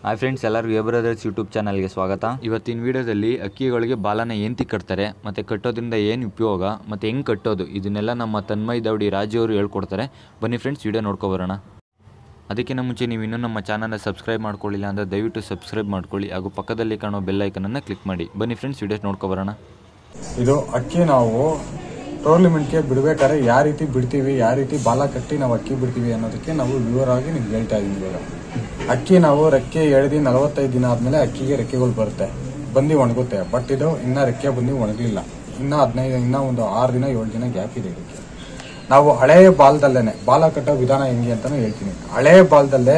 Hi friends ಎಲ್ಲರಿಗೂ A brothers YouTube ಚಾನಲ್ಗೆ ಸ್ವಾಗತ ಇವತ್ತಿನ ವಿಡಿಯೋದಲ್ಲಿ ಅಕ್ಕಿಗಳಿಗೆ ಬಾಲನ ಏಂತಿ ಕಟ್ತಾರೆ ಮತ್ತು ಕಟ್ಟೋದ್ರಿಂದ ಏನು ಉಪಯೋಗ ಮತ್ತು ಹೆಂಗೆ ಕಟ್ಟೋದು ಇದನ್ನೆಲ್ಲ ನಮ್ಮ ತನ್ಮಯ್ ದೌಡಿ ರಾಜು ಅವರು ಹೇಳ್ಕೊಡ್ತಾರೆ ಬನ್ನಿ ಫ್ರೆಂಡ್ಸ್ ವಿಡಿಯೋ ನೋಡ್ಕೊಬರೋಣ ಅದಕ್ಕಿಂತ ಮುಂಚೆ ನೀವು ಇನ್ನೂ ನಮ್ಮ ಚಾನಲ್ನ ಸಬ್ಸ್ಕ್ರೈಬ್ ಮಾಡ್ಕೊಳ್ಳಿಲ್ಲ ಅಂದರೆ ದಯವಿಟ್ಟು ಸಬ್ಸ್ಕ್ರೈಬ್ ಮಾಡ್ಕೊಳ್ಳಿ ಹಾಗೂ ಪಕ್ಕದಲ್ಲಿ ಕಾಣೋ ಬೆಲ್ ಐಕನನ್ನು ಕ್ಲಿಕ್ ಮಾಡಿ ಬನ್ನಿ ಫ್ರೆಂಡ್ಸ್ ವಿಡಿಯೋಸ್ ನೋಡ್ಕೊಬರೋಣ ಇದು ಅಕ್ಕಿ ನಾವು ಟೂರ್ನಿಮೆಂಟ್ಗೆ ಬಿಡ್ಬೇಕಾದ್ರೆ ಯಾವ ರೀತಿ ಬಿಡ್ತೀವಿ ಯಾವ ರೀತಿ ಬಾಲ ಕಟ್ಟಿ ನಾವು ಅಕ್ಕಿ ಬಿಡ್ತೀವಿ ಅನ್ನೋದಕ್ಕೆ ನಾವು ವಿವರವಾಗಿ ನಿಮ್ಗೆ ಹೇಳ್ತಾ ಇದೀವಿ ಇವಾಗ ಅಕ್ಕಿ ನಾವು ರೆಕ್ಕೆ ಎಳ್ದು ನಲವತ್ತೈದು ದಿನ ಆದ್ಮೇಲೆ ಅಕ್ಕಿಗೆ ರೆಕ್ಕೆಗಳು ಬರುತ್ತೆ ಬಂದು ಒಣಗುತ್ತೆ ಬಟ್ ಇದು ಇನ್ನ ರೆಕ್ಕೆ ಬಂದು ಒಣಗಲಿಲ್ಲ ಇನ್ನ ಹದಿನೈದು ಇನ್ನ ಒಂದು ಆರು ದಿನ ಏಳು ದಿನ ಗ್ಯಾಪ್ ಇದೆ ಇದಕ್ಕೆ ನಾವು ಹಳೆಯ ಬಾಲ್ದಲ್ಲೇನೆ ಬಾಲ ಕಟ್ಟೋ ವಿಧಾನ ಹೆಂಗೆ ಅಂತಾನು ಹೇಳ್ತೀನಿ ಹಳೆಯ ಬಾಲ್ದಲ್ಲೇ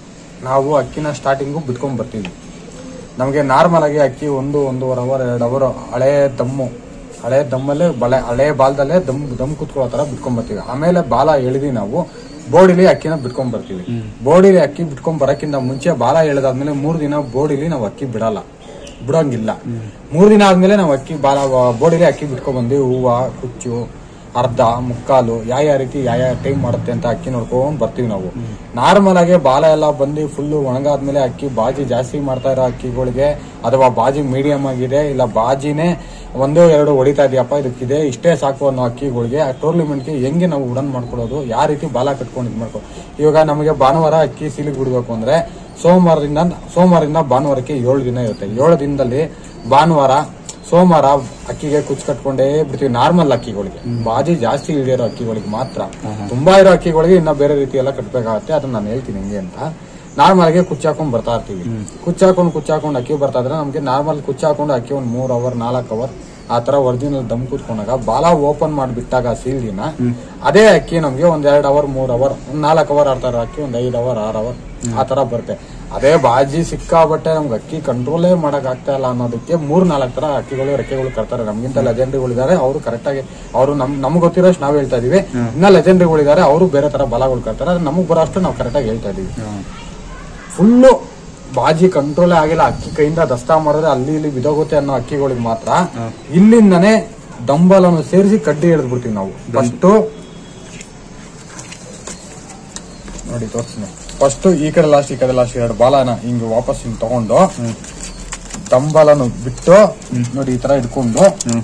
ನಾವು ಅಕ್ಕಿನ ಸ್ಟಾರ್ಟಿಂಗು ಬಿಟ್ಕೊಂಡ್ ಬರ್ತೀವಿ ನಮಗೆ ನಾರ್ಮಲ್ ಆಗಿ ಅಕ್ಕಿ ಒಂದು ಒಂದೂವರೆ ಅವರ್ ಎರಡು ಅವರ್ ಹಳೆ ದಮ್ಮು ಹಳೆ ದಮ್ಮಲ್ಲೇ ಬಳೆ ಹಳೆ ಬಾಲ್ದಲ್ಲೇ ದಮ್ ದಮ್ ಕುತ್ಕೊಳ್ಳೋ ತರ ಬಿಟ್ಕೊಂಡ್ ಬರ್ತೀವಿ ಆಮೇಲೆ ಬಾಲ ಎಳೆದಿ ನಾವು ಬೋಡಿಲಿ ಅಕ್ಕಿನ ಬಿಟ್ಕೊಂಡ್ ಬರ್ತೀವಿ ಬೋಡಿಲಿ ಅಕ್ಕಿ ಬಿಟ್ಕೊಂಡ್ ಬರಕ್ಕಿಂತ ಮುಂಚೆ ಬಾಲ ಎಳೆದಾದ್ಮೇಲೆ ಮೂರ್ ದಿನ ಬೋಡಿಲಿ ನಾವು ಅಕ್ಕಿ ಬಿಡಲ್ಲ ಬಿಡೋಂಗಿಲ್ಲ ಮೂರ್ ದಿನ ಆದ್ಮೇಲೆ ನಾವು ಅಕ್ಕಿ ಬಾಲ ಬೋಡಿಲಿ ಅಕ್ಕಿ ಬಿಟ್ಕೊಂಡ್ ಬಂದ್ವಿ ಹೂವ ಕುಚ್ಚು ಅರ್ಧ ಮುಕ್ಕಾಲು ಯಾವ ಯಾವ ರೀತಿ ಯಾವ ಯಾವ ಟೈಮ್ ಮಾಡುತ್ತೆ ಅಂತ ಅಕ್ಕಿ ನೋಡ್ಕೊಂಡ್ ಬರ್ತೀವಿ ನಾವು ನಾರ್ಮಲ್ ಆಗಿ ಬಾಲ ಎಲ್ಲ ಬಂದು ಫುಲ್ ಒಣಗಾದ್ಮೇಲೆ ಅಕ್ಕಿ ಬಾಜಿ ಜಾಸ್ತಿ ಮಾಡ್ತಾ ಇರೋ ಅಕ್ಕಿಗಳಿಗೆ ಅಥವಾ ಬಾಜಿ ಮೀಡಿಯಂ ಆಗಿದೆ ಇಲ್ಲ ಬಾಜಿನೇ ಒಂದು ಎರಡು ಹೊಡಿತಾ ಇದೆಯಪ್ಪ ಇದಕ್ಕಿದೆ ಇಷ್ಟೇ ಸಾಕು ಅನ್ನೋ ಅಕ್ಕಿಗಳಿಗೆ ಆ ಟೂರ್ನಿಮೆಂಟ್ಗೆ ಹೆಂಗೆ ನಾವು ಉಡನ್ ಮಾಡ್ಕೊಳ್ಳೋದು ಯಾವ ರೀತಿ ಬಾಲ ಕಟ್ಕೊಂಡು ಇದು ಮಾಡ್ಕೊ ಇವಾಗ ನಮಗೆ ಭಾನುವಾರ ಅಕ್ಕಿ ಸೀಲಿಗೆ ಬಿಡಬೇಕು ಅಂದ್ರೆ ಸೋಮವಾರದಿಂದ ಸೋಮವಾರದಿಂದ ಭಾನುವಾರಕ್ಕೆ ಏಳು ದಿನ ಇರುತ್ತೆ ಏಳು ದಿನದಲ್ಲಿ ಭಾನುವಾರ ಸೋಮವಾರ ಅಕ್ಕಿಗೆ ಕುಚ್ ಕಟ್ಕೊಂಡೇ ಬಿಡ್ತೀವಿ ನಾರ್ಮಲ್ ಅಕ್ಕಿಗಳಿಗೆ ಬಾಜಿ ಜಾಸ್ತಿ ಇಳಿದಿರೋ ಅಕ್ಕಿಗಳಿಗೆ ಮಾತ್ರ ತುಂಬಾ ಇರೋ ಅಕ್ಕಿಗಳಿಗೆ ಇನ್ನ ಬೇರೆ ರೀತಿ ಎಲ್ಲ ಕಟ್ಬೇಕಾಗತ್ತೆ ಅದನ್ನ ನಾನು ಹೇಳ್ತೀನಿ ಹೆಂಗೆ ಅಂತ ನಾರ್ಮಲ್ ಆಗಿ ಕುಚ್ಚ ಹಾಕೊಂಡ್ ಬರ್ತಾ ಇರ್ತೀವಿ ಕುಚ್ಚ ಹಾಕೊಂಡು ಕುಚ್ಚ ಹಾಕೊಂಡು ಅಕ್ಕಿ ಬರ್ತಾ ಇದ್ರೆ ನಮ್ಗೆ ನಾರ್ಮಲ್ ಕುಚ್ಚ ಹಾಕೊಂಡು ಅಕ್ಕಿ ಒಂದ್ ಮೂರ್ ಅವರ್ ನಾಲ್ಕು ಅವರ್ ಆ ತರ ಒರಿಜಿನಲ್ ದಮ್ ಕೂತ್ಕೊಂಡಾಗ ಬಾಲ ಓಪನ್ ಮಾಡಿಬಿಟ್ಟಾಗ ಸೀಲ್ ದಿನ ಅದೇ ಅಕ್ಕಿ ನಮ್ಗೆ ಒಂದ್ ಎರಡ್ ಅವರ್ ಮೂರ್ ಅವರ್ ಒಂದ್ ನಾಲ್ಕು ಅವರ್ ಆಡ್ತಾ ಇರೋ ಅಕ್ಕಿ ಒಂದ್ ಐದ್ ಅವರ್ ಆರ್ ಅವರ್ ಆ ತರ ಬರುತ್ತೆ ಅದೇ ಬಾಜಿ ಸಿಕ್ಕಾಬಟ್ಟೆ ನಮ್ಗೆ ಅಕ್ಕಿ ಕಂಟ್ರೋಲೇ ಮಾಡಕ್ ಆಗ್ತಾ ಇಲ್ಲ ಅನ್ನೋದಕ್ಕೆ ಮೂರ್ ನಾಲ್ಕು ತರ ಅಕ್ಕಿಗಳು ರೆಕ್ಕೆಗಳು ಕಟ್ತಾರೆ ನಮ್ಗಿಂತ ಲೆಜೆಂಡ್ರಿಗಳು ಇದಾರೆ ಅವರು ಕರೆಕ್ಟ್ ಆಗಿ ಅವರು ನಮ್ ನಮ್ಗೆ ಗೊತ್ತಿರೋಷ್ಟು ನಾವ್ ಹೇಳ್ತಾ ಇದೀವಿ ಇನ್ನ ಲೆಜೆಂಡ್ರಿಗಳು ಇದಾರೆ ಅವರು ಬೇರೆ ತರ ಬಲಗಳು ಕಟ್ತಾರೆ ಅದು ನಮಗ್ ಬರೋಷ್ಟು ನಾವು ಕರೆಕ್ಟ್ ಆಗಿ ಹೇಳ್ತಾ ಇದೀವಿ ಫುಲ್ಲು ಬಾಜಿ ಕಂಟ್ರೋಲೇ ಆಗಿಲ್ಲ ಅಕ್ಕಿ ಕೈಯಿಂದ ದಸ್ತಾ ಮಾಡಿದ್ರೆ ಅಲ್ಲಿ ಇಲ್ಲಿ ಬಿದೋಗುತ್ತೆ ಅನ್ನೋ ಅಕ್ಕಿಗಳಿಗೆ ಮಾತ್ರ ಇಲ್ಲಿಂದನೇ ಡಂಬಲನ್ನು ಸೇರಿಸಿ ಕಡ್ಡಿ ಎಳೆದು ಬಿಡ್ತೀವಿ ನಾವು ಫಸ್ಟ್ ನೋಡಿ ತೋರಿಸ್ತೀನಿ ಫಸ್ಟ್ ಈ ಕಡೆ ಲಾಸ್ಟ್ ಈ ಕಡೆ ಲಾಸ್ಟ್ ಎರಡು ಬಾಲನ ಹಿಂಗ್ ವಾಪಸ್ ಹಿಂಗ್ ತಗೊಂಡು ಡಂಬಲನ್ನು ಬಿಟ್ಟು ನೋಡಿ ಈ ತರ ಇಟ್ಕೊಂಡು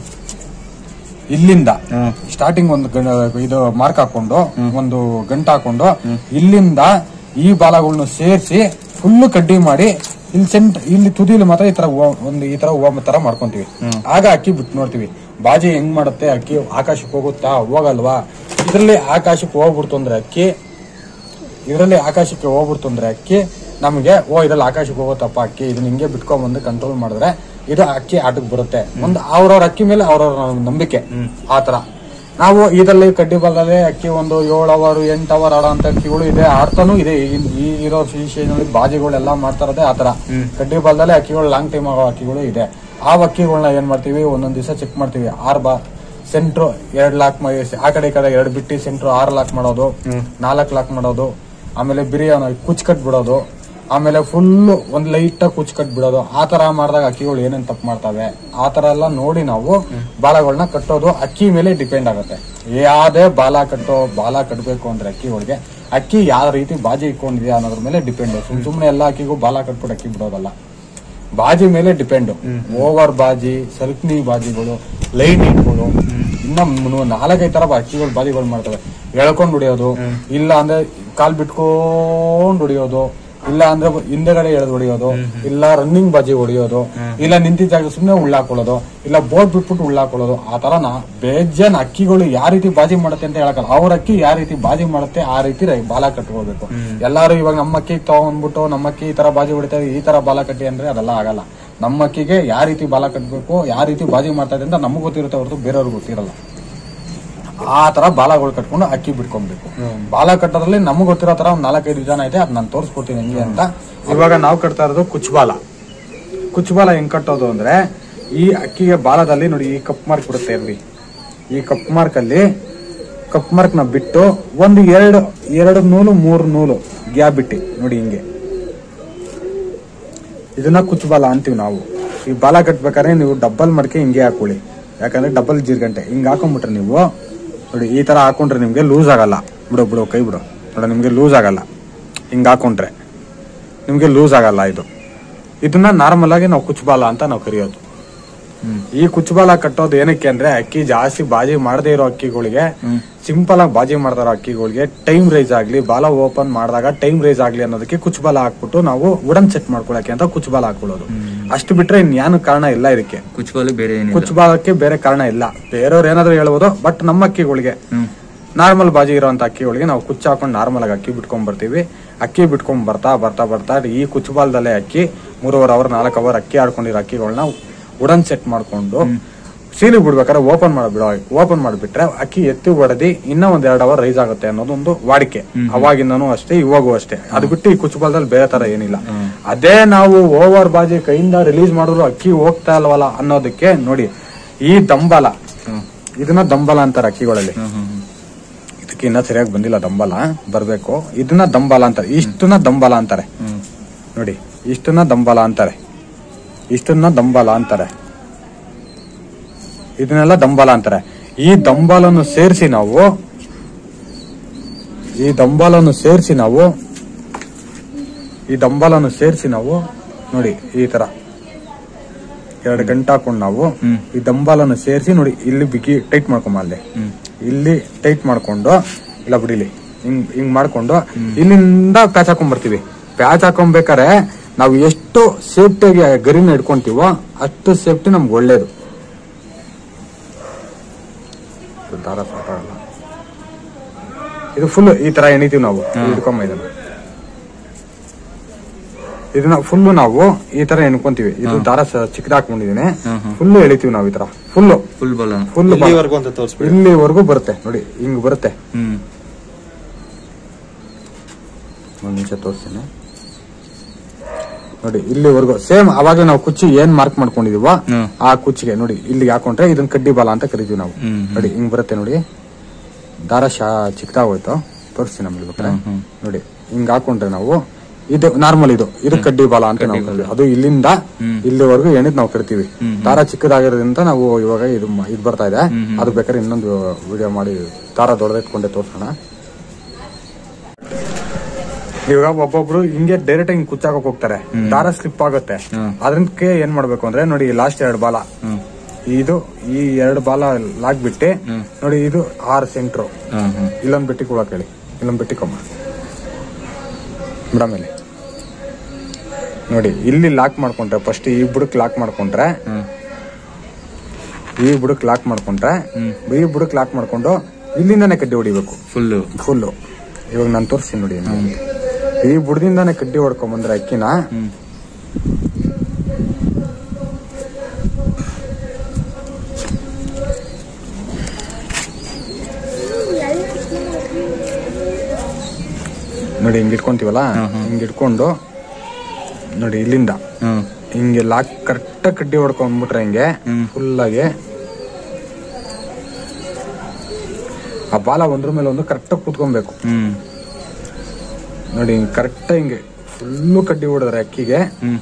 ಇಲ್ಲಿಂದ ಸ್ಟಾರ್ಟಿಂಗ್ ಒಂದು ಗಂ- ಇದು ಮಾರ್ಕ್ ಹಾಕೊಂಡು ಒಂದು ಗಂಟು ಹಾಕೊಂಡು ಇಲ್ಲಿಂದ ಈ ಬಾಲಗಳನ್ನ ಸೇರಿಸಿ ಫುಲ್ ಕಡ್ಡಿ ಮಾಡಿ ಇಲ್ಲಿ ಸೆಂಟ್ ಇಲ್ಲಿ ತುದಿಲಿ ಮಾತ್ರ ಈ ತರ ಹೂವ- ಒಂದು ಈ ತರ ಹೂವ ತರ ಮಾಡ್ಕೊಂತೀವಿ ಆಗ ಅಕ್ಕಿ ಬಿಟ್ಟು ನೋಡ್ತೀವಿ ಬಾಜಿ ಹೆಂಗ್ ಮಾಡುತ್ತೆ ಅಕ್ಕಿ ಆಕಾಶಕ್ಕೆ ಹೋಗುತ್ತಾ ಹೋಗಲ್ವಾ ಇದ್ರಲ್ಲಿ ಆಕಾಶಕ್ಕೆ ಹೋಗ್ಬಿಡ್ತು ಅಂದ್ರೆ ಅಕ್ಕಿ ಇದರಲ್ಲಿ ಆಕಾಶಕ್ಕೆ ಹೋಗ್ಬಿಡ್ತು ಅಂದ್ರೆ ಅಕ್ಕಿ ನಮಗೆ ಓ ಇದ್ರಲ್ಲಿ ಆಕಾಶಕ್ಕೆ ಹೋಗುತ್ತಪ್ಪ ಅಕ್ಕಿ ಇದನ್ನ ಹಿಂಗೆ ಬಿಟ್ಕೊಂಡ್ ಬಂದು ಕಂಟ್ರೋಲ್ ಮಾಡಿದ್ರೆ ಇದು ಅಕ್ಕಿ ಆಟಕ್ಕೆ ಬರುತ್ತೆ ಒಂದು ಅವ್ರವ್ರ ಅಕ್ಕಿ ಮೇಲೆ ಅವ್ರವ್ರ ನಂಬಿಕೆ ಆತರ ನಾವು ಇದರಲ್ಲಿ ಕಡ್ಡಿ ಬಲ್ಲದೆ ಅಕ್ಕಿ ಒಂದು ಏಳು ಅವರ್ ಎಂಟು ಅವರ್ ಆಡೋ ಅಂತ ಅಕ್ಕಿಗಳು ಇದೆ ಆಡ್ತಾನು ಇದೆ ಈ- ಈ ಇರೋ ವಿಷಯದಲ್ಲಿ ಬಾಜಿಗಳೆಲ್ಲ ಮಾಡ್ತಾ ಇರೋದೇ ಆತರ ಕಡ್ಡಿ ಬಲ್ದಲ್ಲೇ ಅಕ್ಕಿಗಳು ಲಾಂಗ್ ಟೈಮ್ ಆಗೋ ಅಕ್ಕಿಗಳು ಇದೆ ಆ ಅಕ್ಕಿಗಳನ್ನ ಏನ್ ಮಾಡ್ತೀವಿ ಒಂದೊಂದ್ ದಿವಸ ಚೆಕ್ ಮಾಡ್ತೀವಿ ಆರ್ ಬಾ ಸೆಂಟ್ರು ಎರಡ್ ಲಾಕ್ ಆ ಕಡೆ ಈ ಕಡೆ ಎರಡ್ ಬಿಟ್ಟು ಸೆಂಟ್ರು ಆರ್ ಲಾಕ್ ಮಾಡೋದು ನಾಲ್ಕ್ ಲಾಕ್ ಮಾಡೋದು ಆಮೇಲೆ ಬಿರಿಯಾನಿ ಕುಚ್ ಕಟ್ ಬಿಡೋದು ಆಮೇಲೆ ಫುಲ್ ಒಂದ್ ಲೈಟ್ ಕುಚ್ ಕಟ್ ಬಿಡೋದು ಆ ತರ ಮಾಡಿದಾಗ ಅಕ್ಕಿಗಳು ಏನೇನ್ ತಪ್ಪು ಮಾಡ್ತವೆ ಆ ತರ ಎಲ್ಲ ನೋಡಿ ನಾವು ಬಾಲಗಳನ್ನ ಕಟ್ಟೋದು ಅಕ್ಕಿ ಮೇಲೆ ಡಿಪೆಂಡ್ ಆಗುತ್ತೆ ಯಾವ್ದೇ ಬಾಲ ಕಟ್ಟೋ ಬಾಲ ಕಟ್ಟಬೇಕು ಅಂದ್ರೆ ಅಕ್ಕಿಗಳಿಗೆ ಅಕ್ಕಿ ಯಾವ ರೀತಿ ಬಾಜಿ ಇಟ್ಕೊಂಡಿದ್ಯಾ ಅನ್ನೋದ್ರ ಮೇಲೆ ಡಿಪೆಂಡ್ ಸುಮ್ ಸುಮ್ನೆ ಎಲ್ಲ ಅಕ್ಕಿಗೂ ಬಾಲ ಕಟ್ಬಿಟ್ಟು ಅಕ್ಕಿ ಬಿಡೋದಲ್ಲ ಬಾಜಿ ಮೇಲೆ ಡಿಪೆಂಡ್ ಓವರ್ ಬಾಜಿ ಸಲ್ಕ್ನಿ ಬಾಜಿಗಳು ಲೈನ್ ಇಟ್ಗಳು ಇನ್ನ ಮು- ನಾಲ್ಕೈದು ತರ ಅಕ್ಕಿಗಳು ಬಾಜಿಗಳು ಮಾಡ್ತವೆ ಎಳ್ಕೊಂಡ್ ಹೊಡಿಯೋದು ಇಲ್ಲ ಅಂದ್ರೆ ಕಾಲ್ ಬಿಟ್ಕೊಂಡ್ ಹೊಡಿಯೋದು ಇಲ್ಲ ಅಂದ್ರೆ ಹಿಂದೆಗಡೆ ಎಳೆದು ಹೊಡಿಯೋದು ಇಲ್ಲ ರನ್ನಿಂಗ್ ಬಾಜಿ ಹೊಡಿಯೋದು ಇಲ್ಲ ನಿಂತಿದ್ದ ಜಾಗ ಸುಮ್ನೆ ಉಳ್ಳಾಕೊಳ್ಳೋದು ಇಲ್ಲ ಬೋಟ್ ಬಿಟ್ಬಿಟ್ಟು ಉಳ್ಳಾಕೊಳ್ಳೋದು ಆ ತರ ನಾ ಬೇಜಾನ್ ಅಕ್ಕಿಗಳು ಯಾವ ರೀತಿ ಬಾಜಿ ಮಾಡುತ್ತೆ ಅಂತ ಹೇಳಕಲ್ಲ ಅವ್ರ ಅಕ್ಕಿ ಯಾವ ರೀತಿ ಬಾಜಿ ಮಾಡುತ್ತೆ ಆ ರೀತಿ ರೈ- ಬಾಲ ಕಟ್ಕೊಳ್ಬೇಕು ಎಲ್ಲಾರು ಇವಾಗ ನಮ್ಮ ಅಕ್ಕಿ ತಗೊಂಡ್ಬಿಟ್ಟು ನಮ್ಮ ಅಕ್ಕಿ ಈ ತರ ಬಾಜಿ ಹೊಡಿತಾರೆ ಈ ತರ ಬಾಲ ಕಟ್ಟಿ ಅಂದ್ರೆ ಅದೆಲ್ಲ ಆಗಲ್ಲ ನಮ್ಮ ಅಕ್ಕಿಗೆ ಯಾವ ರೀತಿ ಬಾಲ ಕಟ್ಟಬೇಕು ಯಾವ ರೀತಿ ಬಾಜಿ ಮಾಡ್ತಾ ಇದೆ ಅಂತ ನಮಗ್ ಗೊತ್ತಿರುತ್ತೆ ಹೊರತು ಬೇರೆಯವ್ರಿಗೆ ಗೊತ್ತಿರಲ್ಲ ಆ ತರ ಬಾಲಗಳು ಕಟ್ಕೊಂಡು ಅಕ್ಕಿ ಬಿಟ್ಕೊಬೇಕು ಬಾಲ ಕಟ್ಟೋದ್ರಲ್ಲಿ ನಮಗ್ ಗೊತ್ತಿರೋ ತರ ಒಂದ್ ನಾಲ್ಕೈದು ವಿಧಾನ ಇದೆ ಅದ್ ನಾನು ತೋರಿಸ್ಕೊಡ್ತೀನಿ ಹೆಂಗೆ ಅಂತ ಇವಾಗ ನಾವು ಕಟ್ತಾ ಇರೋದು ಕುಚ್ಚಬಾಲ ಕುಚ್ಚಬಾಲ ಹೆಂಗ್ ಕಟ್ಟೋದು ಅಂದ್ರೆ ಈ ಅಕ್ಕಿಗೆ ಬಾಲದಲ್ಲಿ ನೋಡಿ ಈ ಕಪ್ ಮಾರ್ಕ್ ಬಿಡುತ್ತೆ ಇರ್ಲಿ ಈ ಕಪ್ ಮಾರ್ಕ್ ಅಲ್ಲಿ ಕಪ್ ಮಾರ್ಕ್ ನ ಬಿಟ್ಟು ಒಂದು ಎರಡು ಎರಡು ನೂಲು ಮೂರು ನೂಲು ಗ್ಯಾಪ್ ಬಿಟ್ಟು ನೋಡಿ ಹಿಂಗೆ ಇದನ್ನ ಕುಚ್ಚಬಾಲ ಅಂತೀವಿ ನಾವು ಈ ಬಾಲ ಕಟ್ಬೇಕಾದ್ರೆ ನೀವು ಡಬ್ಬಲ್ ಮಡಕೆ ಹಿಂಗೆ ಹಾಕೊಳ್ಳಿ ಯಾಕಂದ್ರೆ ಡಬಲ್ ಜೀರ್ಗಂಟೆ ಹಿಂಗ್ ಹಾಕೊಂಡ್ಬಿಟ್ರೆ ನೀವು ನೋಡಿ ಈ ತರ ಹಾಕೊಂಡ್ರೆ ನಿಮ್ಗೆ ಲೂಸ್ ಆಗಲ್ಲ ಬಿಡು ಬಿಡು ಕೈ ಬಿಡು ನೋಡ ನಿಮ್ಗೆ ಲೂಸ್ ಆಗಲ್ಲ ಹಿಂಗ್ ಹಾಕೊಂಡ್ರೆ ನಿಮ್ಗೆ ಲೂಸ್ ಆಗಲ್ಲ ಇದು ಇದನ್ನ ನಾರ್ಮಲ್ ಆಗಿ ನಾವು ಕುಚ್ಚಬಾಲ ಅಂತ ನಾವು ಕರೆಯೋದು ಹ್ಮ್ ಈ ಕುಚ್ಚಬಾಲ ಕಟ್ಟೋದು ಏನಕ್ಕೆ ಅಂದ್ರೆ ಅಕ್ಕಿ ಜಾಸ್ತಿ ಬಾಜಿ ಮಾಡದೇ ಇರೋ ಅಕ್ಕಿಗಳಿಗೆ ಹ್ಮ್ ಸಿಂಪಲ್ ಆಗಿ ಬಾಜಿ ಮಾಡ್ತಾರೋ ಅಕ್ಕಿಗಳಿಗೆ ಟೈಮ್ ರೈಸ್ ಆಗ್ಲಿ ಬಾಲ ಓಪನ್ ಮಾಡಿದಾಗ ಟೈಮ್ ರೈಸ್ ಆಗ್ಲಿ ಅನ್ನೋದಕ್ಕೆ ಕುಚ್ಚಬಾಲ ಹಾಕ್ಬಿಟ್ಟು ನಾವು ವುಡನ್ ಸೆಟ್ ಮಾಡ್ಕೊಳಕ್ಕೆ ಅಂತ ಕುಚ್ಚಬಾಲ ಹಾಕೊಳ್ಳೋದು ಅಷ್ಟು ಬಿಟ್ರೆ ಇನ್ಯಾನು ಕಾರಣ ಇಲ್ಲ ಇದಕ್ಕೆ ಕುಚ್ಚಬಾಲು ಬೇರೆ ಏನಿಲ್ಲ ಕುಚ್ಚಬಾಲಕ್ಕೆ ಬೇರೆ ಕಾರಣ ಇಲ್ಲ ಬೇರೆಯವ್ರು ಏನಾದ್ರು ಹೇಳ್ಬೋದು ಬಟ್ ನಮ್ಮ ಅಕ್ಕಿಗಳಿಗೆ ಹ್ಮ್ ನಾರ್ಮಲ್ ಬಾಜಿ ಇರೋಂತ ಅಕ್ಕಿಗಳಿಗೆ ನಾವು ಕುಚ್ಚ ಹಾಕೊಂಡು ನಾರ್ಮಲ್ ಆಗಿ ಅಕ್ಕಿ ಬಿಟ್ಕೊಂಡ್ ಬರ್ತೀವಿ ಅಕ್ಕಿ ಬಿಟ್ಕೊಂಡ್ ಬರ್ತಾ ಬರ್ತಾ ಬರ್ತಾ ಈ ಕುಚ್ಚಬಾಲದಲ್ಲೇ ಅಕ್ಕಿ ಮೂರುವರೆ ಅವರ್ ನಾಲ್ಕು ಅವರ್ ಅಕ್ಕಿ ಆಡ್ಕೊಂಡಿರೋ ಅಕ್ಕಿಗಳನ್ನ ಉಡನ್ ಸೆಟ್ ಮಾಡ್ಕೊಂಡು ಸೀಲಿ ಬಿಡ್ಬೇಕಾದ್ರೆ ಓಪನ್ ಮಾಡ್ಬಿಡೋ ಓಪನ್ ಮಾಡ್ಬಿಟ್ರೆ ಅಕ್ಕಿ ಎತ್ತಿ ಹೊಡೆದಿ ಇನ್ನೂ ಒಂದ್ ಎರಡು ಅವರ್ ರೈಸ್ ಆಗುತ್ತೆ ಅನ್ನೋದೊಂದು ವಾಡಿಕೆ ಅವಾಗಿಂದನೂ ಅಷ್ಟೇ ಇವಾಗೂ ಅಷ್ಟೇ ಅದು ಬಿಟ್ಟು ಈ ಕುಚ್ಚಬಾಲದಲ್ಲಿ ಬೇರೆ ತರ ಏನಿಲ್ಲ ಅದೇ ನಾವು ಓವರ್ ಬಾಜಿ ಕೈಯಿಂದ ರಿಲೀಸ್ ಮಾಡಿದ್ರು ಅಕ್ಕಿ ಹೋಗ್ತಾ ಇಲ್ವಲ್ಲ ಅನ್ನೋದಕ್ಕೆ ನೋಡಿ ಈ ದಂಬಲ ಹ್ಮ್ ಇದನ್ನ ದಂಬಲ ಅಂತಾರೆ ಅಕ್ಕಿಗಳಲ್ಲಿ ಹ್ಮ್ ಹ್ಮ್ ಇದಕ್ಕೆ ಇನ್ನ ಸರಿಯಾಗಿ ಬಂದಿಲ್ಲ ದಂಬಲ ಬರ್ಬೇಕು ಇದನ್ನ ದಂಬಲ ಅಂತಾರೆ ಇಷ್ಟನ್ನ ದಂಬಲ ಅಂತಾರೆ ಹ್ಮ್ ನೋಡಿ ಇಷ್ಟನ್ನ ದಂಬಲ ಅಂತಾರೆ ಇಷ್ಟನ್ನ ದಂಬಲ ಅಂತಾರೆ ಇದನ್ನೆಲ್ಲ ದಂಬಲ ಅಂತಾರೆ ಈ ದಂಬಲನ್ನು ಸೇರಿಸಿ ನಾವು ಈ ದಂಬಲನ್ನು ಸೇರಿಸಿ ನಾವು ಈ ದಂಬಲನ್ನು ಸೇರಿಸಿ ನಾವು ನೋಡಿ ಈ ತರ ಎರಡು ಗಂಟೆ ಹಾಕೊಂಡು ನಾವು ಹ್ಮ್. ಈ ದಂಬಲನ್ನು ಸೇರಿಸಿ ನೋಡಿ ಇಲ್ಲಿ ಬಿಗಿ ಟೈಟ್ ಮಾಡ್ಕೊಂಬ ಅಲ್ಲಿ ಹ್ಮ್ ಇಲ್ಲಿ ಟೈಟ್ ಮಾಡ್ಕೊಂಡು ಇಲ್ಲ ಬಿಡಿಲಿ ಹಿಂಗ್ ಹಿಂಗ್ ಮಾಡ್ಕೊಂಡು ಇಲ್ಲಿಂದ ಪ್ಯಾಚ್ ಹಾಕೊಂಡ್ ಬರ್ತೀವಿ ಪ್ಯಾಚ್ ಹಾಕೊಂಬೇಕಾರೆ ನಾವು ಎಷ್ಟು ಸೇಫ್ಟಿಯಾಗಿ ಗರಿನ ಇಟ್ಕೊಂತೀವೋ ಅಷ್ಟು ಸೇಫ್ಟಿ ನಮ್ಗೆ ಒಳ್ಳೇದು ಇದು ದಾರ ಸಾಕಾಗಲ್ಲ ಇದು ಫುಲ್ ಈ ತರ ಎಣಿತೀವಿ ನಾವು ಹಿಡ್ಕೊಂಬ ಇದನ್ನ ಇದನ್ನ ಫುಲ್ ನಾವು ಈ ತರ ಎಣ್ಕೊಂತೀವಿ ಇದು ದಾರ ಸ- ಚಿಕ್ಕದ ಹಾಕೊಂಡಿದೀನಿ ಹ್ಮ್ ಹ್ಮ್ ಫುಲ್ ಎಳಿತೀವಿ ನಾವು ಈ ತರ ಫುಲ್ಲು ಫುಲ್ ಬಲ ಫುಲ್ ಇಲ್ಲಿವರೆಗೂ ಅಂತ ತೋರಿಸ್ಬಿಡಿ ಇಲ್ಲಿವರೆಗೂ ಬರುತ್ತೆ ನೋಡಿ ಹಿಂಗ್ ಬರುತ್ತೆ ಹ್ಮ್ ಒಂದ್ ನಿಮಿಷ ತೋರಿಸ್ತೀನಿ ನೋಡಿ ಇಲ್ಲಿವರೆಗೂ ಸೇಮ್ ಅವಾಗ ನಾವು ಕುಚ್ಚಿ ಏನ್ ಮಾರ್ಕ್ ಮಾಡ್ಕೊಂಡಿದೀವೋ ಹ್ಮ್. ಆ ಕುಚ್ಚಿಗೆ ನೋಡಿ ಇಲ್ಲಿಗೆ ಹಾಕೊಂಡ್ರೆ ಇದನ್ನ ಕಡ್ಡಿ ಬಾಲ ಅಂತ ಕರಿತೀವಿ ನಾವು ಹ್ಮ್, ಹ್ಮ್. ನೋಡಿ ಹಿಂಗ್ ಬರುತ್ತೆ ನೋಡಿ ದಾರ ಶಾ ಚಿಕ್ಕದಾಗೋಯ್ತು ತೋರಿಸ್ತೀನಿ ನಮ್ಗೆ ಬೇಕಾದ್ರೆ ಹ್ಮ್, ಹ್ಮ್. ನೋಡಿ ಹಿಂಗ್ ಹಾಕೊಂಡ್ರೆ ನಾವು ಇದು ನಾರ್ಮಲ್ ಇದು ಇದು ಕಡ್ಡಿ ಬಾಲ ಅಂತ ನಾವು ಕರಿತೀವಿ ಅದು ಇಲ್ಲಿಂದ ಹ್ಮ್. ಇಲ್ಲಿವರೆಗೂ ಎಣಿದ್ ನಾವು ಕರಿತೀವಿ ಹ್ಮ್, ದಾರ ಚಿಕ್ಕದಾಗಿರೋದ್ರಿಂದ ನಾವು ಇವಾಗ ಇದು ಮ- ಇದು ಬರ್ತಾ ಇದೆ ಅದು ಬೇಕಾದ್ರೆ ಇನ್ನೊಂದು ವಿಡಿಯೋ ಮಾಡಿ ದಾರ ದೊಡ್ಡದಿಟ್ಕೊಂಡೆ ತೋರ್ಸೋಣ ಇವಾಗ ಒಬ್ಬೊಬ್ರು ಹಿಂಗೆ ಡೈರೆಕ್ಟ್ ಹಿಂಗ್ ಕುಚ್ಚಾಕಕ್ ಹೋಗ್ತಾರೆ ದಾರ ಸ್ಲಿಪ್ ಆಗುತ್ತೆ ಹ್ಮ್. ಅದಕ್ಕೆ ಏನ್ ಮಾಡ್ಬೇಕು ಅಂದ್ರೆ ನೋಡಿ ಲಾಸ್ಟ್ ಎರಡು ಬಾಲ ಹ್ಮ್ ಇದು ಈ ಎರಡು ಬಾಲ ಲಾಗ್ಬಿಟ್ಟು ಹ್ಮ್. ನೋಡಿ ಇದು ಆರ್ ಸೆಂಟ್ರು ಹ್ಮ್ ಹ್ಮ್ ಇಲ್ಲೊಂದ್ ಬಿಟ್ಟಿ ಕೊಡಕ್ ಹೇಳಿ ಇಲ್ಲೊಂದ್ ಬಿಟ್ಟಿ ಕೊಮ್ಮ ಮೇಡಮ್ ಇಲ್ಲಿ ನೋಡಿ ಇಲ್ಲಿ ಲಾಕ್ ಮಾಡ್ಕೊಂಡ್ರೆ ಫಸ್ಟ್ ಈ ಬುಡಕ್ ಲಾಕ್ ಮಾಡ್ಕೊಂಡ್ರೆ ಹ್ಮ್ ಈ ಬುಡಕ್ ಲಾಕ್ ಮಾಡ್ಕೊಂಡ್ರೆ ಹ್ಮ್. ಈ ಬುಡಕ್ ಲಾಕ್ ಮಾಡ್ಕೊಂಡು ಇಲ್ಲಿಂದಾನೆ ಕಡ್ಡಿ ಹೊಡಿಬೇಕು ಫುಲ್ಲು ಫುಲ್ಲು ಇವಾಗ ನಾನು ತೋರಿಸ್ತೀನಿ ನೋಡಿ ನಿಮ್ಗೆ. ಈ ಬುಡದಿಂದಾನೆ ಕಡ್ಡಿ ಹೊಡ್ಕೊಂಡ್ ಬಂದ್ರೆ ಅಕ್ಕಿನ ಹ್ಮ್ ನೋಡಿ ಹಿಂಗ್ ಇಟ್ಕೊಂತೀವಲ್ಲ ಹ್ಮ್, ಹ್ಮ್. ಹಿಂಗ್ ಇಟ್ಕೊಂಡು ನೋಡಿ ಇಲ್ಲಿಂದ ಹ್ಮ್ ಹಿಂಗೆ ಲಾಕ್ ಕರೆಕ್ಟ್ ಕಡ್ಡಿ ಹೊಡ್ಕೊಂಡ್ಬಿಟ್ರೆ ಹಿಂಗೆ ಹ್ಮ್. ಫುಲ್ ಆಗಿ ಆ ಬಾಲ ಒಂದ್ರ ಮೇಲೆ ಒಂದು ಕರೆಕ್ಟ್ ಕೂತ್ಕೊಬೇಕು ಹ್ಮ್ ನೋಡಿ ಹಿಂಗ್ ಕರೆಕ್ಟ್ ಹಿಂಗೆ ಫುಲ್ಲು ಕಡ್ಡಿ ಹೊಡೆದ್ರೆ ಅಕ್ಕಿಗೆ ಹ್ಮ್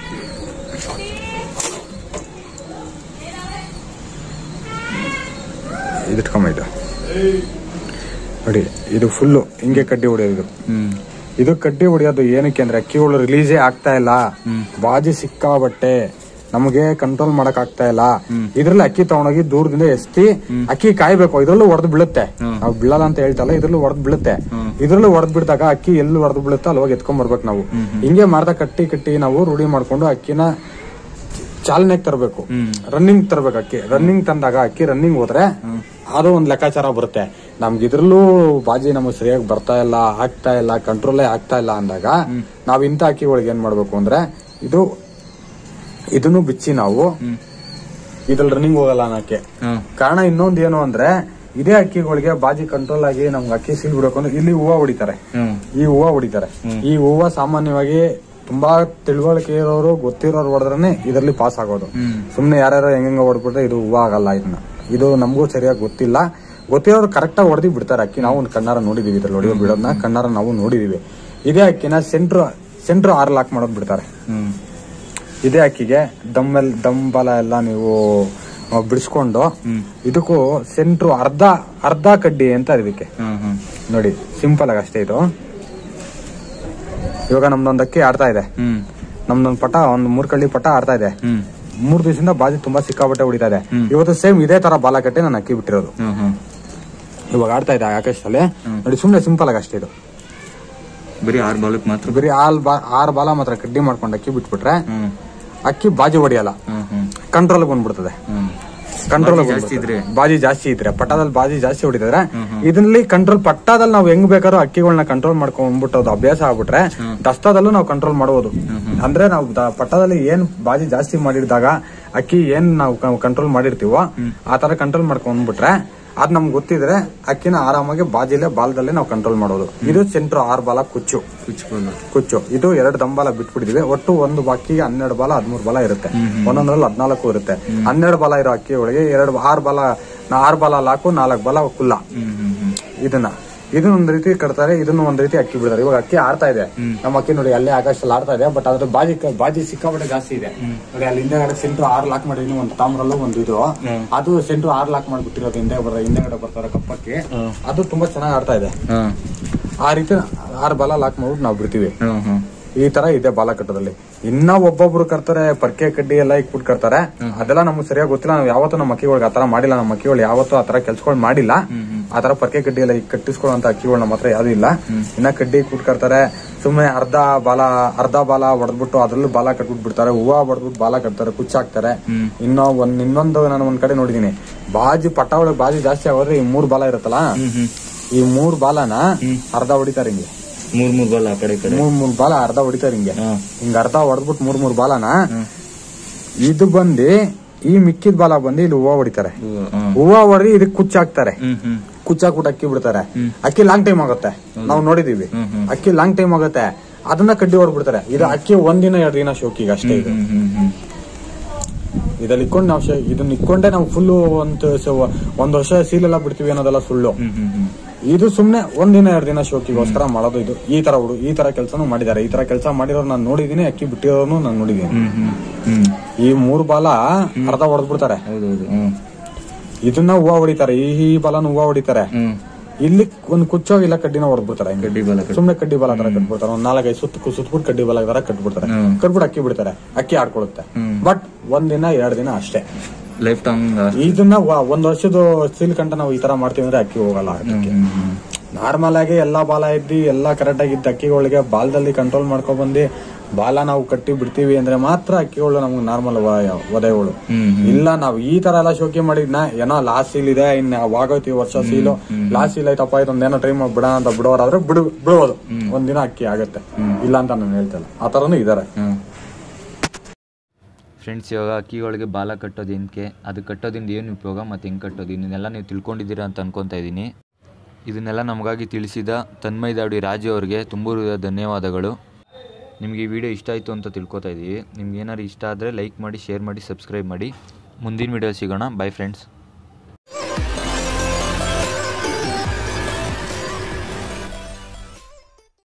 ಇದಿಟ್ಕೊಂಬ ಇದು ನೋಡಿ ಇದು ಫುಲ್ಲು ಹಿಂಗೆ ಕಡ್ಡಿ ಹೊಡೆಯೋದು ಹ್ಮ್ ಇದು ಕಡ್ಡಿ ಹೊಡೆಯೋದು ಏನಕ್ಕೆ ಅಂದ್ರೆ ಅಕ್ಕಿಗಳು ರಿಲೀಸೇ ಆಗ್ತಾ ಇಲ್ಲ ಹ್ಮ್. ಬಾಜಿ ಸಿಕ್ಕಾಬಟ್ಟೆ ನಮಗೆ ಕಂಟ್ರೋಲ್ ಮಾಡಕ್ ಆಗ್ತಾ ಇಲ್ಲ ಇದ್ರಲ್ಲಿ ಅಕ್ಕಿ ತಗೊಂಡೋಗಿ ದೂರದಿಂದ ಎಸ್ತಿ ಅಕ್ಕಿ ಕಾಯ್ಬೇಕು ಇದ್ರಲ್ಲೂ ಹೊಡೆದು ಬೀಳುತ್ತೆ ಹ್ಮ್. ನಾವು ಬೀಳಲ್ಲ ಅಂತ ಹೇಳ್ತಲ್ಲ ಇದ್ರಲ್ಲೂ ಹೊಡೆದು ಬೀಳುತ್ತೆ ಹ್ಮ್. ಇದ್ರಲ್ಲೂ ಹೊಡೆದ್ ಬಿಡ್ದಾಗ ಅಕ್ಕಿ ಎಲ್ಲಿ ಹೊಡೆದು ಬೀಳುತ್ತೋ ಅಲ್ಲಿ ಹೋಗಿ ಎತ್ಕೊಂಡ್ ಬರ್ಬೇಕು ನಾವು ಹಿಂಗೆ ಮಾಡ್ತಾ ಕಟ್ಟಿ ಕಟ್ಟಿ ನಾವು ರೂಢಿ ಮಾಡ್ಕೊಂಡು ಅಕ್ಕಿನ ಚಾಲನೆಗೆ ತರಬೇಕು ಹ್ಮ್. ರನ್ನಿಂಗ್ ತರಬೇಕು ಅಕ್ಕಿ ರನ್ನಿಂಗ್ ತಂದಾಗ ಅಕ್ಕಿ ರನ್ನಿಂಗ್ ಹೋದ್ರೆ ಅದು ಒಂದ್ ಲೆಕ್ಕಾಚಾರ ಬರುತ್ತೆ ನಮ್ಗೆ ಇದ್ರಲ್ಲೂ ಬಾಜಿ ನಮಗೆ ಸರಿಯಾಗಿ ಬರ್ತಾ ಇಲ್ಲ ಆಗ್ತಾ ಇಲ್ಲ ಕಂಟ್ರೋಲೇ ಆಗ್ತಾ ಇಲ್ಲ ಅಂದಾಗ ನಾವ್ ಇಂಥ ಅಕ್ಕಿಗಳಿಗೆ ಏನ್ ಮಾಡ್ಬೇಕು ಅಂದ್ರೆ ಇದು ಇದನ್ನು ಬಿಚ್ಚಿ ನಾವು ಹ್ಮ್ ಇದ್ರಲ್ಲಿ ರನ್ನಿಂಗ್ ಹೋಗಲ್ಲ ಅನ್ನಕ್ಕೆ ಹ್ಮ್ ಕಾರಣ ಇನ್ನೊಂದ್ ಏನು ಅಂದ್ರೆ ಇದೇ ಅಕ್ಕಿಗಳಿಗೆ ಬಾಜಿ ಕಂಟ್ರೋಲ್ ಆಗಿ ನಮ್ಗೆ ಅಕ್ಕಿ ಸೀಲ್ ಬಿಡಬೇಕು ಅಂದ್ರೆ ಇಲ್ಲಿ ಹೂವ ಹೊಡಿತಾರೆ ಹ್ಮ್ ಈ ಹೂವ ಹೊಡಿತಾರೆ ಈ ಹೂವ ಸಾಮಾನ್ಯವಾಗಿ ತುಂಬಾ ತಿಳುವಳಿಕೆ ಇರೋರು ಗೊತ್ತಿರೋರು ಹೊಡೆದ್ರೆ ಇದರಲ್ಲಿ ಪಾಸ್ ಆಗೋದು ಹ್ಮ್ ಸುಮ್ನೆ ಯಾರ್ಯಾರು ಹೆಂಗ ಹೊಡ್ಬಿಟ್ರೆ ಇದು ಹೂವ ಆಗಲ್ಲ ಇದನ್ನ ಇದು ನಮಗೂ ಸರಿಯಾಗಿ ಗೊತ್ತಿಲ್ಲ ಗೊತ್ತಿರೋರು ಕರೆಕ್ಟ್ ಆಗಿ ಹೊಡೆದಿ ಬಿಡ್ತಾರೆ ಅಕ್ಕಿ ನಾವು ಒಂದು ಕಣ್ಣಾರ ನೋಡಿದೀವಿ ಇದ್ರಲ್ಲಿ ಹೊಡೆಯೋ ಬಿಡೋದನ್ನ ಕಣ್ಣಾರ ನಾವು ನೋಡಿದೀವಿ ಇದೇ ಅಕ್ಕಿನ ಸೆಂಟ್ರ್ ಸೆಂಟ್ರ್ ಆರ್ ಲಾಕ್ ಮಾಡೋದ್ ಬಿಡ್ತಾರೆ ಹ್ಮ್ ಇದೇ ಅಕ್ಕಿಗೆ ದಮ್ಮೆಲ್ ದಮ್ ಬಲ ಎಲ್ಲ ನೀವು ಆ, ಬಿಡಿಸ್ಕೊಂಡು ಹ್ಮ್ ಇದಕ್ಕೂ ಸೆಂಟ್ರು ಅರ್ಧ ಅರ್ಧ ಕಡ್ಡಿ ಅಂತ ಇದಕ್ಕೆ ಹ್ಮ್ ಹ್ಮ್ ನೋಡಿ ಸಿಂಪಲ್ ಆಗಿ ಅಷ್ಟೇ ಇದು ಇವಾಗ ನಮ್ದೊಂದು ಅಕ್ಕಿ ಆಡ್ತಾ ಇದೆ ಹ್ಮ್ ನಮ್ದೊಂದು ಪಟ ಒಂದು ಮೂರ್ ಕಳ್ಳಿ ಪಟ ಆಡ್ತಾ ಇದೆ ಹ್ಮ್ ಮೂರ್ ದಿವಸದಿಂದ ಬಾಜಿ ತುಂಬಾ ಸಿಕ್ಕಾಪಟ್ಟೆ ಹೊಡಿತಾ ಇದೆ ಇವತ್ತು ಸೇಮ್ ಇದೇ ತರ ಬಾಲ ಕಟ್ಟಿ ನಾನು ಅಕ್ಕಿ ಬಿಟ್ಟಿರೋದು ಹ್ಮ್ ಹ್ಮ್ ಇವಾಗ ಆಡ್ತಾ ಇದೆ ಆಕಾಶದಲ್ಲಿ ನೋಡಿ ಸುಮ್ನೆ ಸಿಂಪಲ್ ಆಗಿ ಅಷ್ಟೇ ಇದು ಬರೀ ಆರು ಬಾಲಕ್ ಮಾತ್ರ ಬರೀ ಆಲ್ ಬಾ ಆರ್ ಬಾಲ ಮಾತ್ರ ಕಡ್ಡಿ ಮಾಡ್ಕೊಂಡು ಅಕ್ಕಿ ಬಿಟ್ಬಿಟ್ರೆ ಹ್ಮ್ ಅಕ್ಕಿ ಬಾಜಿ ಹೊಡಿಯಲ್ಲ ಹ್ಮ್ ಹ್ಮ್ ಕಂಟ್ರೋಲ್ ಬಂದ್ಬಿಡ್ತದೆ ಹ್ಮ್ ಕಂಟ್ರೋಲ್ ಬಾಜಿ ಜಾಸ್ತಿ ಇದ್ರೆ? ಬಾಜಿ ಜಾಸ್ತಿ ಇದ್ರೆ ಪಟ್ಟದಲ್ಲಿ ಬಾಜಿ ಜಾಸ್ತಿ ಹೊಡಿತಿದ್ರೆ ಇದರಲ್ಲಿ ಕಂಟ್ರೋಲ್ ಪಟ್ಟದಲ್ಲಿ ನಾವು ಹೆಂಗ್ ಬೇಕಾದ್ರೂ ಅಕ್ಕಿಗಳನ್ನ ಕಂಟ್ರೋಲ್ ಮಾಡ್ಕೊಂಡ್ಬಿಟ್ಟೋದು ಅಭ್ಯಾಸ ಆಗ್ಬಿಟ್ರೆ ದಸ್ತದಲ್ಲೂ ನಾವು ಕಂಟ್ರೋಲ್ ಮಾಡಬಹುದು ಅಂದ್ರೆ ನಾವು ದ- ಪಟ್ಟದಲ್ಲಿ ಏನ್ ಬಾಜಿ ಜಾಸ್ತಿ ಮಾಡಿದಾಗ ಅಕ್ಕಿ ಏನ್ ನಾವು ಕಂಟ್ರೋಲ್ ಮಾಡಿರ್ತೀವೋ ಆ ತರ ಕಂಟ್ರೋಲ್ ಮಾಡ್ಕೊಂಡ್ಬಿಟ್ರೆ ಅದ್ ನಮ್ಗೆ ಗೊತ್ತಿದ್ರೆ ಅಕ್ಕಿನ ಆರಾಮಾಗಿ ಬಾಜಿಲೆ ಬಾಲದಲ್ಲೇ ನಾವು ಕಂಟ್ರೋಲ್ ಮಾಡೋದು ಇದು ಸೆಂಟ್ರ್ ಆರ್ ಬಾಲ ಕುಚ್ಚು ಕುಚ್ಕೊಳ್ಳ ಕುಚ್ಚು ಇದು ಎರಡು ದಂಬಾಲ ಬಿಟ್ಬಿಟ್ಟಿದೀವಿ ಒಟ್ಟು ಒಂದು ಅಕ್ಕಿಗೆ ಹನ್ನೆರಡು ಬಾಲ ಹದಿಮೂರು ಬಾಲ ಇರುತ್ತೆ ಒಂದೊಂದ್ರಲ್ಲಿ ಹದಿನಾಲ್ಕು ಇರುತ್ತೆ ಹನ್ನೆರಡು ಬಾಲ ಇರೋ ಅಕ್ಕಿ ಒಳಗೆ ಎರಡು ಆರು ಬಾಲ ನಾ- ಆರು ಬಾಲ ಹಾಕು ನಾಲ್ಕು ಬಾಲ ಕುಲ್ಲ ಹ್ಮ್ ಹ್ಮ್ ಹ್ಮ್ ಇದನ್ನ ಇದನ್ನ ಒಂದ್ ರೀತಿ ಕಟ್ತಾರೆ ಇದನ್ನ ಒಂದ್ ರೀತಿ ಅಕ್ಕಿ ಬಿಡ್ತಾರೆ ಇವಾಗ ಅಕ್ಕಿ ಆಡ್ತಾ ಇದೆ ನಮ್ಮ ಅಕ್ಕಿ ನೋಡಿ ಅಲ್ಲೇ ಆಕಾಶದಲ್ಲಿ ಆಡ್ತಾ ಇದೆ ಬಟ್ ಅದ್ರ ಬಾಜಿ ಬಾಜಿ ಸಿಕ್ಕಾಪಟ್ಟೆ ಜಾಸ್ತಿ ಇದೆ ನೋಡಿ ಅಲ್ಲಿ ಹಿಂದೆಗಡೆ ಸೆಂಟ್ರ್ ಆರ್ ಲಾಕ್ ಮಾಡಿದೀನಿ ಒಂದು ತಾಮ್ರಲ್ಲೂ ಒಂದು ಇದು ಅದು ಸೆಂಟ್ರ್ ಆರ್ ಲಾಕ್ ಮಾಡ್ಬಿಟ್ಟಿರೋದು ಹಿಂದೆ ಬರ ಹಿಂದೆಗಡೆ ಬರ್ತಾರೆ ಕಪ್ಪಕ್ಕೆ ಅದು ತುಂಬಾ ಚೆನ್ನಾಗಿ ಆಡ್ತಾ ಇದೆ ಹ್ಮ್ ಆ ರೀತಿ ಆರು ಬಾಲ ಲಾಕ್ ಮಾಡ್ಬಿಟ್ಟು ನಾವು ಬಿಡ್ತೀವಿ ಹ್ಮ್ ಹ್ಮ್ ಈ ತರ ಇದೆ ಬಾಲಕಟ್ಟದಲ್ಲಿ ಇನ್ನ ಒಬ್ಬೊಬ್ರು ಕರ್ತಾರೆ ಪರ್ಕೆ ಕಡ್ಡಿ ಎಲ್ಲ ಇಕ್ಬಿಟ್ಟು ಕರ್ತಾರೆ ಅದೆಲ್ಲ ನಮ್ಗೆ ಸರಿಯಾಗಿ ಗೊತ್ತಿಲ್ಲ ನಾವು ಯಾವತ್ತೂ ನಮ್ಮ ಅಕ್ಕಿಗಳಿಗೆ ಆತರ ಮಾಡಿಲ್ಲ ನಮ್ಮ ಅಕ್ಕಿಗಳು ಯಾವತ್ತೂ ಆತರ ಕೆಲ್ಸಗಳು ಮಾಡಿಲ್ಲ ಆತರ ಪರ್ಕೆ ಕಡ್ಡಿ ಎಲ್ಲ ಈಗ ಕಟ್ಟಿಸ್ಕೊಳ್ಳುವಂತ ಅಕ್ಕಿಗಳು ನಮ್ಮ ಹತ್ರ ಯಾವ್ದು ಇಲ್ಲ ಇನ್ನ ಕಡ್ಡಿ ಇಕ್ಬಿಟ್ಟು ಕರ್ತಾರೆ ಸುಮ್ಮನೆ ಅರ್ಧ ಬಾಲ ಅರ್ಧ ಬಾಲ ಹೊಡೆದ್ಬಿಟ್ಟು ಅದ್ರಲ್ಲೂ ಬಾಲ ಕಟ್ಬಿಟ್ಟು ಬಿಡ್ತಾರೆ ಹೂವ ಹೊಡೆದ್ಬಿಟ್ಟು ಬಾಲ ಕಟ್ತಾರೆ ಕುಚ್ಚಾಕ್ತಾರೆ ಇನ್ನೂ ಒಂದ್ ಇನ್ನೊಂದು ನಾನು ಒಂದ್ ಕಡೆ ನೋಡಿದೀನಿ ಬಾಜಿ ಪಟ್ಟ ಒಳಗೆ ಬಾಜಿ ಜಾಸ್ತಿ ಆಗೋದ್ರೆ ಈ ಮೂರ್ ಬಾಲ ಇರುತ್ತಲ್ಲ ಈ ಮೂರ್ ಬಾಲನ ಅರ್ಧ ಹೊಡಿತಾರೆ ಹಿಂಗೆ ಮೂರ್ ಮೂರ್ ಬಾಲ್ ಆ ಕಡೆ ಈ ಕಡೆ ಮೂರ್ ಮೂರ್ ಬಾಲ ಅರ್ಧ ಹೊಡಿತಾರೆ ಹಿಂಗೆ ಹ್ಮ್ ಹಿಂಗ ಅರ್ಧ ಹೊಡೆದ್ಬಿಟ್ಟು ಮೂರ್ ಮೂರ್ ಬಾಲನ ಇದು ಬಂದು ಈ ಮಿಕ್ಕಿದ ಬಾಲ ಬಂದು ಇಲ್ಲಿ ಹೂವ ಹೊಡಿತಾರೆ ಹ್ಮ್ ಹ್ಮ್ ಹೂವ ಹೊಡೆದು ಇದಕ್ಕೆ ಕುಚ್ಚಾಕ್ತಾರೆ ಹ್ಮ್ ಹ್ಮ್ ಕುಚ್ಚಾಕ್ಬಿಟ್ಟು ಅಕ್ಕಿ ಬಿಡ್ತಾರೆ ಅಕ್ಕಿ ಲಾಂಗ್ ಟೈಮ್ ಆಗುತ್ತೆ ನಾವು ನೋಡಿದೀವಿ ಅಕ್ಕಿ ಲಾಂಗ್ ಟೈಮ್ ಆಗುತ್ತೆ ಅದನ್ನ ಕಡ್ಡಿ ಹೊಡ್ಬಿಡ್ತಾರೆ ಇದು ಅಕ್ಕಿ ಒಂದಿನ ಎರಡು ದಿನ ಶೋಕಿಗೆ ಅಷ್ಟೇ ಇದು ಹ್ಮ್ ಹ್ಮ್ ಹ್ಮ್ ಇದ್ರಲ್ಲಿ ಇಕ್ಕೊಂಡು ನಾವು ಶೇ- ಇದನ್ನ ಇಕ್ಕೊಂಡೆ ನಾವು ಫುಲ್ ಒಂದು ಸ- ಒಂದ್ ವರ್ಷ ಸೀಲೆಲ್ಲ ಬಿಡ್ತೀವಿ ಅನ್ನೋದೆಲ್ಲ ಸುಳ್ಳು ಹ್ಮ್ ಹ್ಮ್ ಹ್ಮ್ ಇದು ಸುಮ್ನೆ ಒಂದಿನ ಎರಡು ದಿನ ಶೋಕಿಗೋಸ್ಕರ ಮಾಡೋದು ಇದು ಈ ತರ ಹುಡು ಈ ತರ ಕೆಲಸನೂ ಮಾಡಿದ್ದಾರೆ ಈ ತರ ಕೆಲಸ ಮಾಡಿರೋರು ನಾನು ನೋಡಿದೀನಿ ಅಕ್ಕಿ ಬಿಟ್ಟಿರೋನು ನಾನು ನೋಡಿದೀನಿ ಹ್ಮ್ ಹ್ಮ್ ಹ್ಮ್ ಈ ಮೂರು ಬಾಲ ಅರ್ಧ ಹೊಡೆದ್ಬಿಡ್ತಾರೆ ಹೌದೌದು ಹ್ಮ್ ಇದನ್ನ ಹೂವ ಹೊಡಿತಾರೆ ಈ ಈ ಬಾಲನ ಹೂವ ಹೊಡಿತಾರೆ ಹ್ಮ್ ಇಲ್ಲಿ ಒಂದು ಕುಚ್ಚೋ ಇಲ್ಲ ಕಡ್ಡಿನ ಹೊಡೆದ್ಬಿಡ್ತಾರೆ ಹಿಂಗೆ ಗಡ್ಡಿ ಬಾಲ ಕಟ್ಟಿ ಸುಮ್ನೆ ಕಡ್ಡಿ ಬಾಲ ತರ ಕಟ್ಬಿಡ್ತಾರೆ ಒಂದ್ ನಾಲ್ಕೈದು ಸುತ್ತ ಸುತ್ತಬಿಟ್ಟು ಕಡ್ಡಿ ಬಾಲ ತರ ಕಟ್ಬಿಡ್ತಾರೆ ಹ್ಮ್. ಕಟ್ಬಿಟ್ಟು ಅಕ್ಕಿ ಬಿಡ್ತಾರೆ ಅಕ್ಕಿ ಆಡ್ಕೊಳುತ್ತೆ ಹ್ಮ್. ಬಟ್ ಒಂದಿನ ಎರಡು ದಿನ ಅಷ್ಟೇ ಲೈಫ್ ಟೈಮ್ ಇದನ್ನ ವ- ಒಂದ್ ವರ್ಷದ ಸೀಲ್ ಕಂಟ ನಾವು ಈ ತರ ಮಾಡ್ತೀವಿ ಅಂದ್ರೆ ಅಕ್ಕಿ ಹೋಗಲ್ಲ ಅದಕ್ಕೆ ನಾರ್ಮಲ್ ಆಗಿ ಎಲ್ಲಾ ಬಾಲ ಇದ್ದಿ ಎಲ್ಲಾ ಕರೆಕ್ಟ್ ಆಗಿದ್ದ ಅಕ್ಕಿಗಳಿಗೆ ಬಾಲದಲ್ಲಿ ಕಂಟ್ರೋಲ್ ಮಾಡ್ಕೊಂಡ್ ಬಂದು ಬಾಲ ನಾವು ಕಟ್ಟಿ ಬಿಡ್ತೀವಿ ಅಂದ್ರೆ ಮಾತ್ರ ಅಕ್ಕಿಗಳು ನಮ್ಗೆ ನಾರ್ಮಲ್ ಒದೆಗಳು ಹ್ಮ್ ಇಲ್ಲ ನಾವು ಈ ತರ ಎಲ್ಲ ಶೋಕಿ ಮಾಡಿದ್ನ ಏನೋ ಲಾಸ್ಟ್ ಸೀಲ್ ಇದೆ ಇನ್ನ ವಾಗೋಯ್ತೀವಿ ವರ್ಷ ಸೀಲು ಲಾಸ್ಟ್ ಸೀಲ್ ಐತಪ್ಪ ಇದೊಂದೇನೋ ಟ್ರೈ ಮಾಡಿ ಬಿಡ ಅಂತ ಬಿಡೋರಾದ್ರೆ ಬಿಡು ಬಿಡ್ಬೋದು ಒಂದಿನ ಅಕ್ಕಿ ಆಗತ್ತೆ ಇಲ್ಲ ಅಂತ ನಾನು ಹೇಳ್ತಲ್ಲ ಆ ತರನು ಇದಾರೆ ಹ್ಮ್ ಫ್ರೆಂಡ್ಸ್ ಇವಾಗ ಅಕ್ಕಿಗಳಿಗೆ ಬಾಲ ಕಟ್ಟೋದು ಏನಕ್ಕೆ ಅದು ಕಟ್ಟೋದ್ರಿಂದ ಏನು ಉಪಯೋಗ ಮತ್ತು ಹೆಂಗೆ ಕಟ್ಟೋದು ಇದನ್ನೆಲ್ಲ ನೀವು ತಿಳ್ಕೊಂಡಿದ್ದೀರಾ ಅಂತ ಅನ್ಕೊತಾ ಇದ್ದೀನಿ ಇದನ್ನೆಲ್ಲ ನಮಗಾಗಿ ತಿಳಿಸಿದ ತನ್ಮಯ್ ದಾಡಿ ರಾಜು ಅವರಿಗೆ ತುಂಬ ಹೃದಯ ಧನ್ಯವಾದಗಳು ನಿಮಗೆ ಈ ವಿಡಿಯೋ ಇಷ್ಟ ಆಯಿತು ಅಂತ ತಿಳ್ಕೊತಾ ಇದ್ದೀವಿ ನಿಮ್ಗೆ ಏನಾದ್ರು ಇಷ್ಟ ಆದರೆ ಲೈಕ್ ಮಾಡಿ ಶೇರ್ ಮಾಡಿ ಸಬ್ಸ್ಕ್ರೈಬ್ ಮಾಡಿ ಮುಂದಿನ ವಿಡಿಯೋ ಸಿಗೋಣ ಬೈ ಫ್ರೆಂಡ್ಸ್